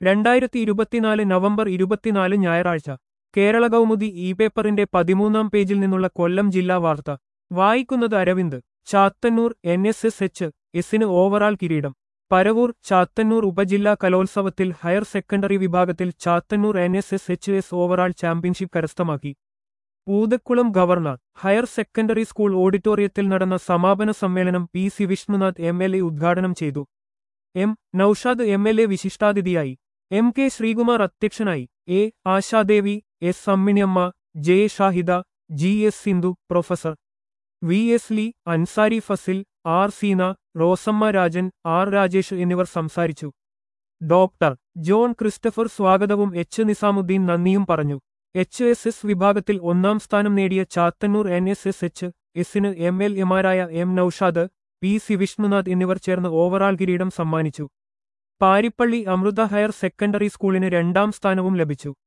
രണ്ടായിരത്തി ഇരുപത്തിനാല് നവംബർ ഇരുപത്തിനാല് ഞായറാഴ്ച കേരള കൗമുദി ഇ പേപ്പറിന്റെ പതിമൂന്നാം പേജിൽ നിന്നുള്ള കൊല്ലം ജില്ലാ വാർത്ത വായിക്കുന്നത് Aravind Chathannoor N S S H എസിന് ഓവറാൾ കിരീടം പരവൂർ ചാത്തന്നൂർ ഉപജില്ലാ കലോത്സവത്തിൽ ഹയർ സെക്കൻഡറി വിഭാഗത്തിൽ Chathannoor N S S H S overall championship കരസ്ഥമാക്കി Poothakkulam government higher secondary school ഓഡിറ്റോറിയത്തിൽ നടന്ന സമാപന സമ്മേളനം P C Vishnunath M L A ഉദ്ഘാടനം ചെയ്തു M Noushad M L A വിശിഷ്ടാതിഥിയായി എം കെ ശ്രീകുമാർ അധ്യക്ഷനായി A Ashadevi S Amminiyamma J Shahida G S Sindhu professor V S ലി അൻസാരി ഫസിൽ ആർ സീന റോസമ്മ രാജൻ ആർ രാജേഷ് എന്നിവർ സംസാരിച്ചു ഡോക്ടർ ജോൺ ക്രിസ്റ്റഫർ സ്വാഗതവും എച്ച് നിസാമുദ്ദീൻ നന്ദിയും പറഞ്ഞു എച്ച് എസ് എസ് വിഭാഗത്തിൽ ഒന്നാം സ്ഥാനം നേടിയ Chathannoor N S S H എസിന് എം എൽ എമാരായ M Noushad P C Vishnunath എന്നിവർ ചേർന്ന് ഓവറാൾ കിരീടം സമ്മാനിച്ചു പാരിപ്പള്ളി അമൃത ഹയർ സെക്കൻഡറി സ്കൂളിന് രണ്ടാം സ്ഥാനവും ലഭിച്ചു